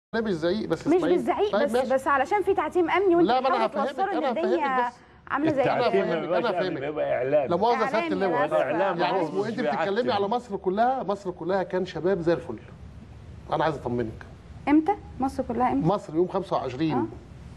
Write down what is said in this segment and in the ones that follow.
لا مش زعيق بس مش اسمعيني. بالزعيق طيب بس ماشي. بس علشان في تعتيم امني وانت لا، ما أنا بتحاولوا هفهمك، توصلوا ان أنا الدنيا هفهمك بس. عامله زي أنا التعتيم فاهمك، ما بيبقاش أنا يعني فاهمك. بيبقى اعلام لا مؤاخذه إعلام سياده يا اللواء باشا. إعلام يعني معروف، اسمه مش انت بتتكلمي بيعتم. على مصر كلها مصر كلها كان شباب زي الفل انا عايز اطمنك امتى مصر كلها امتى مصر يوم 25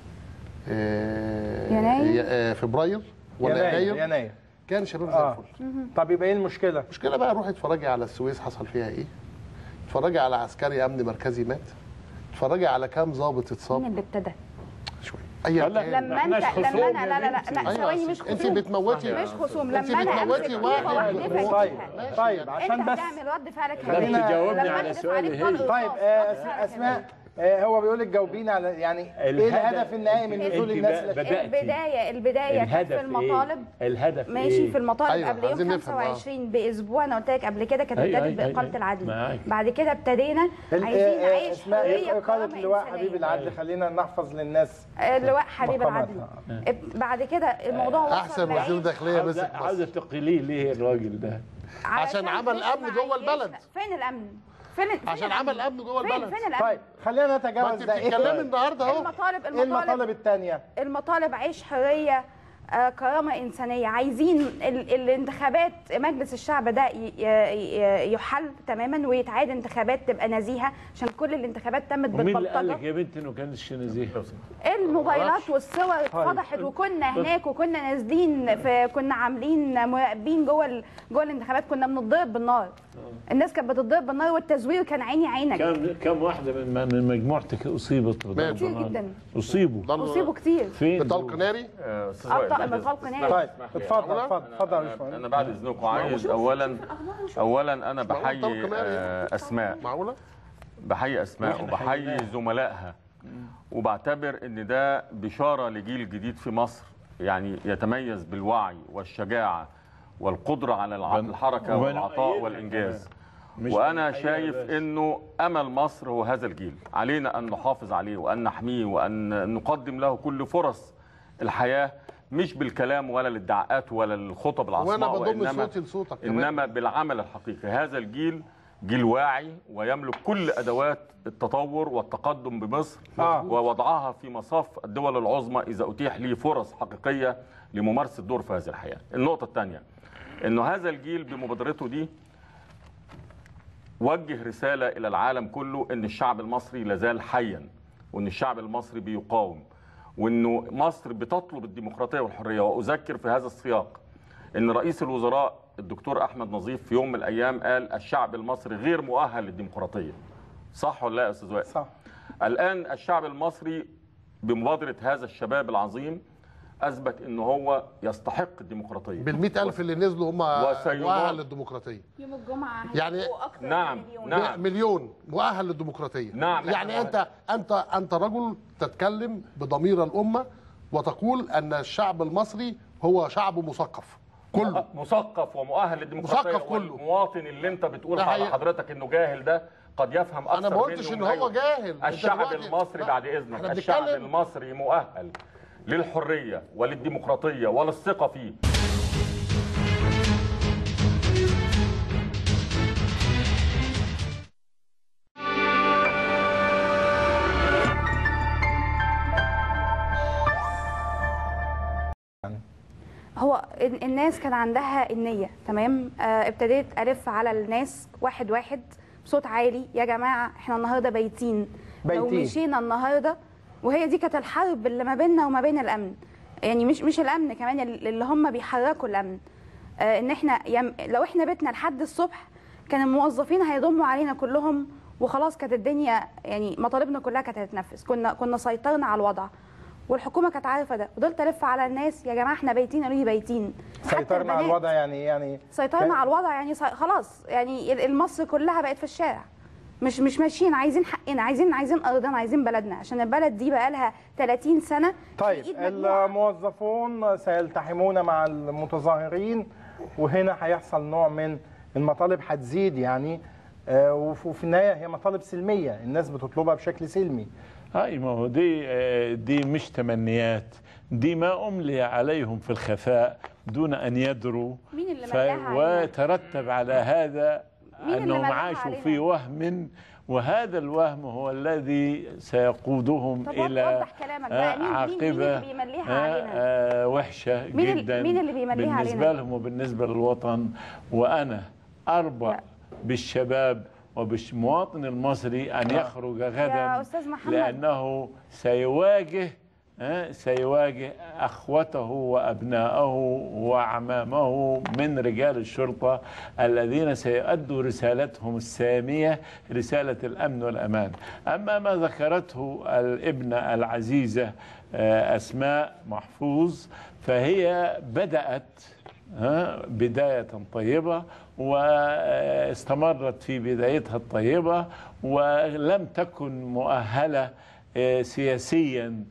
آه، يناير؟ ي- آه، فبراير ولا يناير يناير يناير كان شباب زي اه الفل طب يبقى ايه المشكله؟ المشكله بقى روحي اتفرجي على السويس حصل فيها ايه اتفرجي على عسكري امن مركزي مات اتفرجي على كام ضابط مين اتصاب اللي ابتدى شويه ايا لا، كان لما انت إحناش لما خصوم انا يا لا لا لا بنتي. لا أيوة ثواني يا مش ستي. انت خصوم بتموتي مش خصوم انت لما انا بتموتي امسك واحد واحدفك طيب فيها طيب عشان انت بس هتعمل رد فعلك لا، هنا. انت جاوبني لما على أحدف سؤالي عليك هي. طلق طيب رصاص، آه رد أس- فعلك اسماء هنا. آه هو بيقول لك جاوبيني على يعني ايه الهدف النهائي من انت نزول بقى الناس اللي- بدأتي. البدايه البدايه كانت الهدف في المطالب ايه الهدف ماشي إيه؟ في المطالب أيوة، قبل يوم عايزين نفهم، آه. 25 باسبوع انا قلت لك قبل كده كانت أيوة، ابتدت أيوة، باقاله أيوة. العدل معاك. بعد كده ابتدينا ال- عايزين آه، آه، نعيش اسماء حريه ايه قاده وكرامه اللواء إنسانية. حبيب العدل خلينا نحفظ للناس اللواء حبيب مقامات. العدل اب- بعد كده الموضوع وصل احسن وزير لعيش- داخليه عاوزة مسك عاوزة مصر تقليه ليه الراجل ده عشان عمل مش أمن جوه معيش- البلد. فين الامن فين فين عشان الأمن؟ عمل امن جوه فين البلد فين الامن طيب خلينا ما نتجاوز انت ده بتتكلمي ايه النهارده اهو المطالب ايه المطالب المطالب الثانيه؟ المطالب عيش حريه آه، كرامه انسانيه عايزين ال الانتخابات مجلس الشعب ده ي- ي- يحل تماما ويتعاد انتخابات تبقى نزيهه عشان كل الانتخابات تمت ومين اللي قال لك بالبلطجه يا بنت انه كانش نزيه الموبايلات والصور اتفضحت وكنا هناك وكنا نازلين في كنا عاملين مراقبين جوه ال- جوه الانتخابات كنا بنتضرب بالنار الناس كانت بتتضرب بالنار والتزوير كان عيني عينك كم كم واحده من من مجموعتك اصيبت بضرب كتير نار؟ جداً. اصيبوا ضل- اصيبوا كتير فين بطلق ناري قطع بطلق ناري طيب اتفضل اتفضل اتفضل يا باشمهندس. انا بعد اذنكم عايز اولا اولا انا طلق بحيي ناري. آه، اسماء معقوله بحيي اسماء وإحنا وبحيي حييناها. زملائها وبعتبر ان ده بشاره لجيل جديد في مصر يعني يتميز بالوعي والشجاعه والقدره على الع- وبن- الحركه والعطاء وبنؤيدها والانجاز مش وانا بنحييها شايف بس. انه امل مصر هو هذا الجيل علينا ان نحافظ عليه وان نحميه وان نقدم له كل فرص الحياه مش بالكلام ولا الادعاءات ولا الخطب العصماء وانا بضم وإنما- صوتي لصوتك كمان انما بالعمل الحقيقي هذا الجيل جيل واعي ويملك كل ادوات التطور والتقدم بمصر آه. ووضعها في مصاف الدول العظمى اذا اتيح لي فرص حقيقيه لممارسه دور في هذه الحياه. النقطه الثانيه انه هذا الجيل بمبادرته دي وجه رساله الى العالم كله ان الشعب المصري لازال حيا وان الشعب المصري بيقاوم وانه مصر بتطلب الديمقراطيه والحريه واذكر في هذا السياق ان رئيس الوزراء الدكتور احمد نظيف في يوم من الايام قال الشعب المصري غير مؤهل للديمقراطيه صح ولا لا يا استاذ وائل صح الان الشعب المصري بمبادره هذا الشباب العظيم اثبت ان هو يستحق الديمقراطيه بال ألف اللي نزلوا هم وسيضاف- مؤهل للديمقراطيه يوم الجمعه يعني- هيبقوا أكتر نعم، من مليون. نعم. مليون مؤهل للديمقراطيه نعم، يعني إحنا- انت انت انت رجل تتكلم بضمير الامه وتقول ان الشعب المصري هو شعب مثقف كله مثقف ومؤهل للديمقراطيه مثقف كله. والمواطن اللي انت بتقول ده على حقيقة. حضرتك انه جاهل ده قد يفهم اكثر انا ما قلتش منه ان هو ومن غيره. جاهل أنت الشعب دلوقتي- المصري لا، بعد اذنك احنا الشعب بنتكلم- المصري مؤهل للحريه وللديمقراطيه وللثقه فيه هو ال- الناس كان عندها النية تمام آه ابتديت ألف على الناس واحد واحد بصوت عالي يا جماعة احنا النهاردة بايتين لو بايتين. مشينا النهاردة وهي دي كانت الحرب اللي ما بيننا وما بين الأمن يعني مش مش الأمن كمان ال- اللي هم بيحركوا الأمن آه ان احنا يم لو احنا بيتنا لحد الصبح كان الموظفين هيضموا علينا كلهم وخلاص كانت الدنيا يعني مطالبنا كلها كانت هتتنفذ كنا كنا سيطرنا على الوضع والحكومه كانت عارفه ده فضلت الف على الناس يا جماعه احنا بايتين قالوا لي بايتين حتى سيطرنا على البنات الوضع يعني يعني سيطرنا على الوضع يعني سي... خلاص يعني ال- مصر كلها بقت في الشارع مش مش ماشيين عايزين حقنا عايزين عايزين ارضنا عايزين بلدنا عشان البلد دي بقى لها 30 سنه طيب في ايد مجموعة. الموظفون سيلتحمون مع المتظاهرين وهنا هيحصل نوع من المطالب هتزيد يعني آه، وف- وفي النهايه هي مطالب سلميه الناس بتطلبها بشكل سلمي هاي ما هو دي آه، دي مش تمنيات دي ما أملي عليهم في الخفاء دون أن يدروا مين اللي ف... ملاها علينا؟ وترتب على هذا مين اللي أنهم ملاها عاشوا علينا؟ في وهم وهذا الوهم هو الذي سيقودهم طب الى وضح كلامك بقى. آه، مين- مين- مين اللي عاقبه بيمليها آه، علينا؟ آه، وحشه مين ال- جدا مين اللي بيمليها بالنسبه علينا؟ لهم وبالنسبه للوطن وانا اربع لا. بالشباب وبالمواطن المصري ان يخرج غدا يا أستاذ محمد. لانه سيواجه آه، سيواجه اخوته وابنائه واعمامه من رجال الشرطه الذين سيؤدوا رسالتهم الساميه رساله الامن والامان. اما ما ذكرته الابنه العزيزه آه، اسماء محفوظ فهي بدات ها، بداية طيبة واستمرت في بدايتها الطيبة ولم تكن مؤهلة آه، سياسيا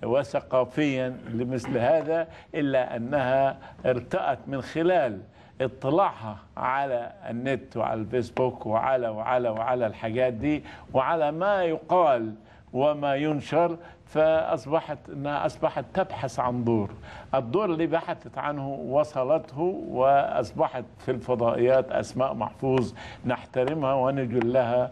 وثقافيا لمثل هذا إلا أنها ارتأت من خلال اطلاعها على النت وعلى الفيسبوك وعلى وعلى وعلى الحاجات دي وعلى ما يقال وما ينشر فاصبحت انها اصبحت تبحث عن دور، الدور اللي بحثت عنه وصلته واصبحت في الفضائيات اسماء محفوظ نحترمها ونجلها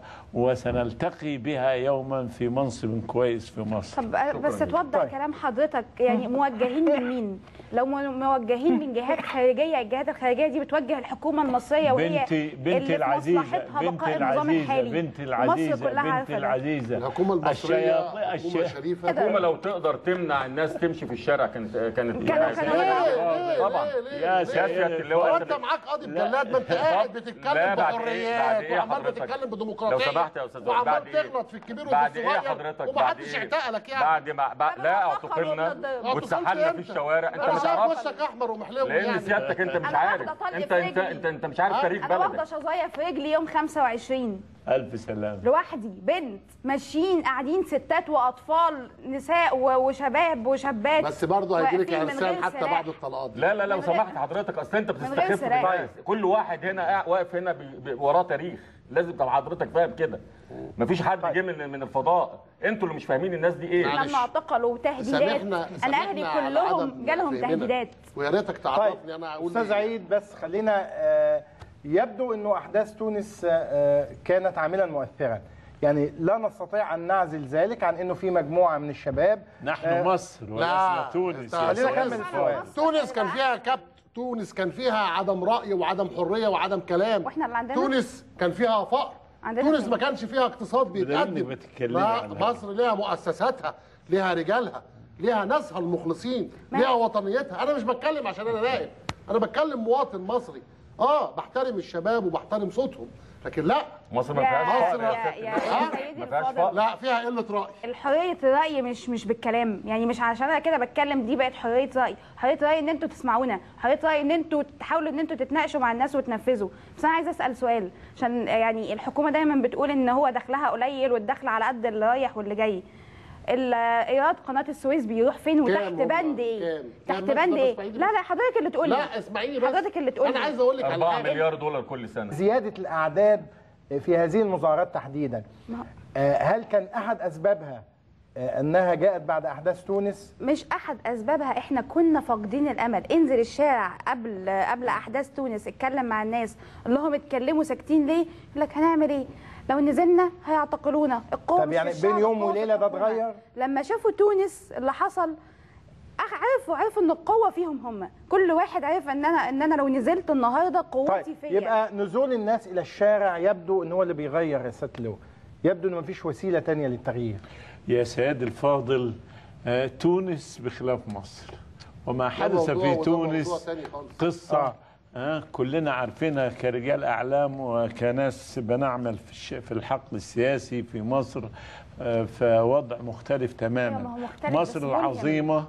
وسنلتقي بها يوما في منصب كويس في مصر. طب بس توضح طيب. كلام حضرتك يعني موجهين من مين؟ لو مو- موجهين من جهات خارجيه الجهات الخارجيه دي بتوجه الحكومه المصريه وهي بنتي اللي بنتي في العزيزه مصلحتها بنتي بقاء النظام العزيزه الحالي بنتي مصر العزيزه كلها عارفة بنتي ده. العزيزه الحكومه المصريه الشياطين- حكومه الشي- شريفه الحكومه لو تقدر تمنع الناس تمشي في الشارع كانت كانت كانوا- يعني- كانوا- ليه طبعا ليه ليه يا ليه؟ سيادة هو اللواء انت معاك قاضي بجلاد ما انت طب، قاعد لا، بتتكلم بعد إيه- بعد بحريات إيه وعمال حضرتك؟ بتتكلم بديمقراطيه لو سمحت يا أستاذ وعمال بعد إيه؟ تغلط في الكبير وفي بعد ايه الصغير حضرتك بعد ومحدش ايه اعتقلك يعني بعد ما بعد لا طب اعتقلنا ضد- ضد- واتسحلنا في الشوارع انت انا ما شايف تعرفش وشك احمر ومحلو لان يعني سيادتك انت مش أنا عارف واخدة طلق انت في انت رجلي. انت انت مش عارف ها؟ تاريخ انا واخده بلدك شظايا في رجلي يوم 25 الف سلامه لوحدي بنت ماشيين قاعدين ستات واطفال نساء و- وشباب وشابات بس برضه هيجي لك واقفين من عرسان غير حتى سلاح. بعد الطلاقات دي. لا لا لو من غير- سمحت حضرتك اصل انت غير بتستخف سلاح. بالناس كل واحد هنا قاعد- واقف هنا بي- بي- وراه تاريخ لازم تبقى حضرتك فاهم كده مفيش حد جه من من الفضاء انتوا اللي مش فاهمين الناس دي ايه معلش. لما اعتقلوا تهديدات سامحنا انا سامحنا اهلي على كلهم عدم جالهم فهمنا. تهديدات ويا ريتك طيب تعرفني انا اقول استاذ إيه. عيد بس خلينا آه، يبدو انه احداث تونس آه، كانت عاملا مؤثرا يعني لا نستطيع ان نعزل ذلك عن انه في مجموعه من الشباب نحن آه، مصر ولسنا تونس يا خلينا سيدي. نكمل السؤال تونس كان فيها كبت تونس كان فيها عدم رأي وعدم حرية وعدم كلام وإحنا اللي عندنا؟ تونس كان فيها فقر عندنا تونس فين؟ ما كانش فيها اقتصاد بدليل بيتقدم إنك بتتكلمي لا، عن هذا. مصر ليها مؤسساتها ليها رجالها ليها ناسها المخلصين ما ليها هي- وطنيتها انا مش بتكلم عشان انا نائب انا بتكلم مواطن مصري اه بحترم الشباب وبحترم صوتهم لكن لا مصر ما يا فيهاش مصر فقر يا يا يا ست يا الناس. سيدي ما فيهاش الفاضل فقر لا فيها قلة رأي الحرية الرأي مش مش بالكلام يعني مش عشان انا كده بتكلم دي بقت حرية رأي حرية رأي ان انتوا تسمعونا حرية رأي ان انتوا تحاولوا ان انتوا تتناقشوا مع الناس وتنفذوا بس انا عايزه اسأل سؤال عشان يعني الحكومة دايما بتقول ان هو دخلها قليل والدخل على قد اللي رايح واللي جاي ال- ايراد قناة السويس بيروح فين وتحت هم؟ بند ايه كام؟ تحت كام بس بند ده ايه إسماعيلي لا بس. لا حضرتك اللي تقول لي لا اسمعيني بس حضرتك اللي تقول انا لي. عايز اقول لك على 4 حاجة. مليار دولار كل سنه زياده الاعداد في هذه المظاهرات تحديدا ما- آه، هل كان احد اسبابها آه، انها جاءت بعد احداث تونس مش احد اسبابها احنا كنا فاقدين الامل انزل الشارع قبل قبل احداث تونس اتكلم مع الناس اللي هم اتكلموا ساكتين ليه يقول لك هنعمل ايه لو نزلنا هيعتقلونا القوه طب مش يعني في الشعب، بين يوم القوة في وليلة ده الحكومة. اتغير؟ لما شافوا تونس اللي حصل أخ- عرفوا عرفوا ان القوه فيهم هم كل واحد عرف ان انا ان انا لو نزلت النهارده قوتي طيب فيا يبقى نزول الناس الى الشارع يبدو ان هو اللي بيغير يا سياده اللواء يبدو ان مفيش وسيله تانية للتغيير يا سيدي الفاضل آه، تونس بخلاف مصر وما حدث موضوع في وده تونس موضوع تاني خالص. قصة آه. آه. كلنا عارفينها كرجال أعلام وكناس بنعمل في, الش... في الحقل السياسي في مصر آه، فوضع مختلف أيوة، ما تماما هو مختلف بس مصر ملهم. العظيمة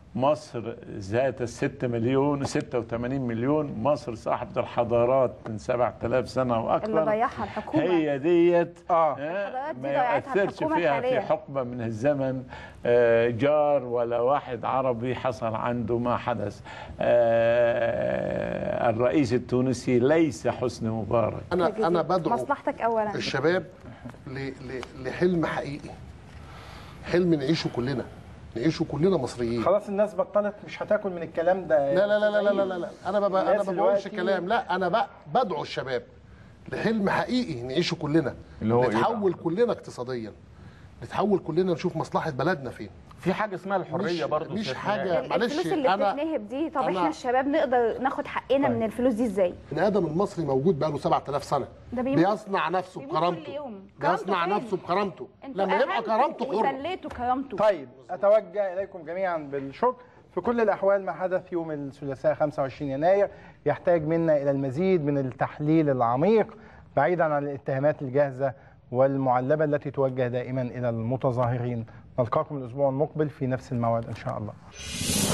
مصر ذات الستة مليون 86 مليون مصر صاحبة الحضارات من 7000 سنة وأكثر اللي ضيعها الحكومة. هي ديت آه. الحضارات دي ما ضيعتها يؤثرش الحكومة فيها في حاليا. حقبة من الزمن آه، جار ولا واحد عربي حصل عنده ما حدث آه، الرئيس التونسي ليس حسني مبارك انا انا بدعو مصلحتك اولا الشباب ل- ل- لحلم حقيقي حلم نعيشه كلنا نعيشه كلنا مصريين خلاص الناس بطلت مش هتاكل من الكلام ده لا لا لا لا لا لا, لا. انا ما ب- انا الناس ما بقولش دلوقتي- كلام لا انا ب- بدعو الشباب لحلم حقيقي نعيشه كلنا اللي هو إيه بقى؟ نتحول كلنا اقتصاديا نتحول كلنا نشوف مصلحه بلدنا فين في حاجه اسمها الحريه مش- برضه مش شيخ حاجة- نهاد. معلش، الفلوس اللي أنا- بتتنهب دي طب أنا- احنا الشباب نقدر ناخد حقنا من الفلوس دي ازاي بني ادم المصري موجود بقاله 7000 سنه ده بيموت. بيصنع نفسه بيموت كل بكرامته يوم. كرامته بيصنع فين؟ نفسه بكرامته انتوا لما يبقى أهنتوا كرامته حره وذليتوا كرامته طيب اتوجه اليكم جميعا بالشكر في كل الاحوال ما حدث يوم الثلاثاء 25 يناير يحتاج منا الى المزيد من التحليل العميق بعيدا عن الاتهامات الجاهزه والمعلبه التي توجه دائما الى المتظاهرين نلقاكم الاسبوع المقبل في نفس الموعد ان شاء الله